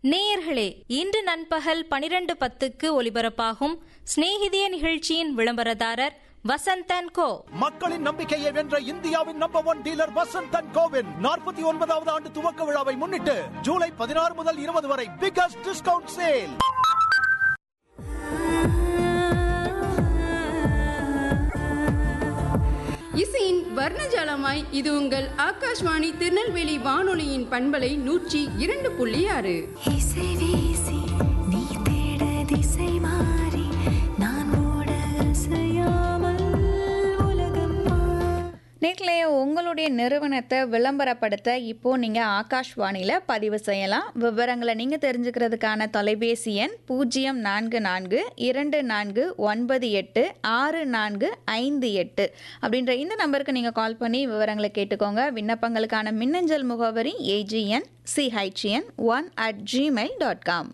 நேயர்களே இன்று நண்பகல் பனிரெண்டு பத்துக்கு ஒலிபரப்பாகும் சிநேகிதிய நிகழ்ச்சியின் விளம்பரதாரர் வசந்தன் கோ மக்களின் நம்பிக்கையை வென்ற இந்தியாவின் நம்பர் ஒன் டீலர் வசந்தன் கோவின் நாற்பத்தி ஒன்பதாவது ஆண்டு துவக்க விழாவை முன்னிட்டு ஜூலை பதினாறு முதல் இருபது வரை பிகஸ்ட் டிஸ்கவுண்ட் சேல் இசையின் வர்ணஜாலமாய் இது உங்கள் ஆகாஷ்வாணி திருநெல்வேலி வானொலியின் பண்பலை நூற்றி இரண்டு புள்ளி ஆறு இசை வீசி நீ தேட திசை மாறி நான் ஓட அசையாமல் உலகம் மாறி நேர்களே உங்களுடைய நிறுவனத்தை விளம்பரப்படுத்த இப்போ நீங்கள் ஆகாஷ்வாணியில் பதிவு செய்யலாம் விவரங்களை நீங்கள் தெரிஞ்சுக்கிறதுக்கான தொலைபேசி எண் பூஜ்ஜியம் நான்கு நான்கு இரண்டு நான்கு ஒன்பது எட்டு ஆறு நான்கு ஐந்து எட்டு அப்படின்ற இந்த நம்பருக்கு நீங்கள் கால் பண்ணி விவரங்களை கேட்டுக்கோங்க விண்ணப்பங்களுக்கான மின்னஞ்சல் முகவரி A G N C H N one at Gmail dot com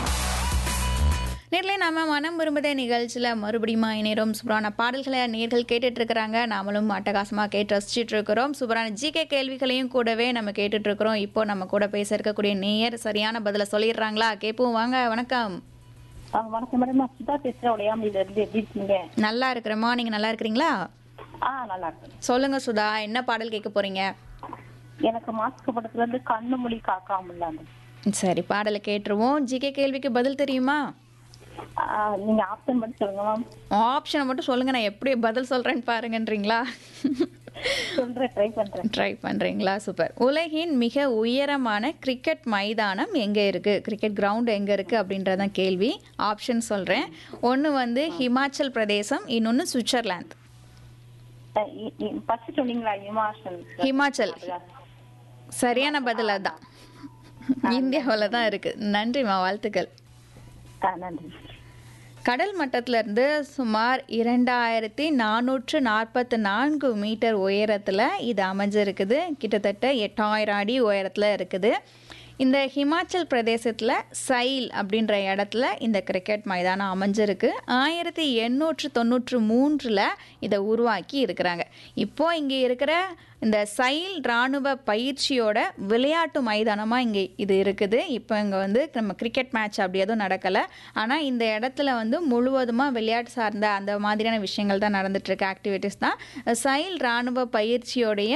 நேர்ல நாம மனம் விரும்புதே நிகழ்ச்சியில் மறுபடியும் இணையரும் சூப்பரான பாடல்களை நேர்கள் கேட்டுட்டு இருக்கிறாங்க நாமளும் அட்டகாசமாக கேட்டு ரசிச்சுட்டு இருக்கிறோம் சூப்பரான ஜிகே கேள்விகளையும் கூடவே நம்ம கேட்டுட்டு இருக்கிறோம் இப்போ நம்ம கூட பேச இருக்கக்கூடிய நேயர் சரியான பதிலை சொல்லிடுறாங்களா கேட்போம் வாங்க வணக்கம் ஆ, வணக்கம் மேடம் நான் சுதா பேசுறேன் உடையாமையில இருந்து எப்படி இருக்கீங்க நல்லா இருக்கிறோமா நீங்கள் நல்லா இருக்கிறீங்களா ஆ நல்லா இருக்கேன் சொல்லுங்க சுதா என்ன பாடல் கேட்க போறீங்க எனக்கு மாஸ்க் படத்துல இருந்து கண்ணு மொழி காக்காமல சரி பாடலை கேட்டுருவோம் ஜிகே கேள்விக்கு பதில் தெரியுமா நீங்க ஆப்ஷன் பண்ணி சொல்லுங்க மேம் ஆப்ஷனை மட்டும் சொல்லுங்க நான் எப்படி பதில் சொல்றேன்னு பாருங்கன்றீங்களா சொல்றேன் ட்ரை பண்றேன் ட்ரை பண்ணுறீங்களா சூப்பர் உலகின் மிக உயரமான கிரிக்கெட் மைதானம் எங்கே இருக்குது கிரிக்கெட் கிரவுண்ட் எங்கே இருக்குது அப்படின்றதான் கேள்வி ஆப்ஷன் சொல்கிறேன் ஒன்று வந்து ஹிமாச்சல் பிரதேசம் இன்னொன்று சுவிட்சர்லாந்து ஃபர்ஸ்ட் சொன்னீங்களா இமாஷன் ஹிமாச்சல் சரியான பதில் அதான் இந்தியாவில் தான் இருக்குது நன்றிம்மா வாழ்த்துக்கள் நன்றி கடல் மட்டத்திலிருந்து சுமார் இரண்டாயிரத்தி நானூற்று நாற்பத்தி நான்கு மீட்டர் உயரத்தில் இது அமைஞ்சிருக்குது கிட்டத்தட்ட எட்டாயிரம் அடி உயரத்தில் இருக்குது இந்த ஹிமாச்சல் பிரதேசத்தில் சைல் அப்படின்ற இடத்துல இந்த கிரிக்கெட் மைதானம் அமைஞ்சிருக்கு ஆயிரத்தி எண்ணூற்று தொண்ணூற்று மூன்றில் இதை உருவாக்கி இருக்கிறாங்க இப்போ இங்கே இருக்கிற இந்த சைல் இராணுவ பயிற்சியோட விளையாட்டு மைதானமாக இங்கே இது இருக்குது இப்போ இங்கே வந்து நம்ம கிரிக்கெட் மேட்ச் அப்படி எதுவும் நடக்கலை ஆனால் இந்த இடத்துல வந்து முழுவதுமாக விளையாட்டு சார்ந்த அந்த மாதிரியான விஷயங்கள் தான் நடந்துட்டுருக்கு ஆக்டிவிட்டீஸ் தான் சைல் இராணுவ பயிற்சியோடைய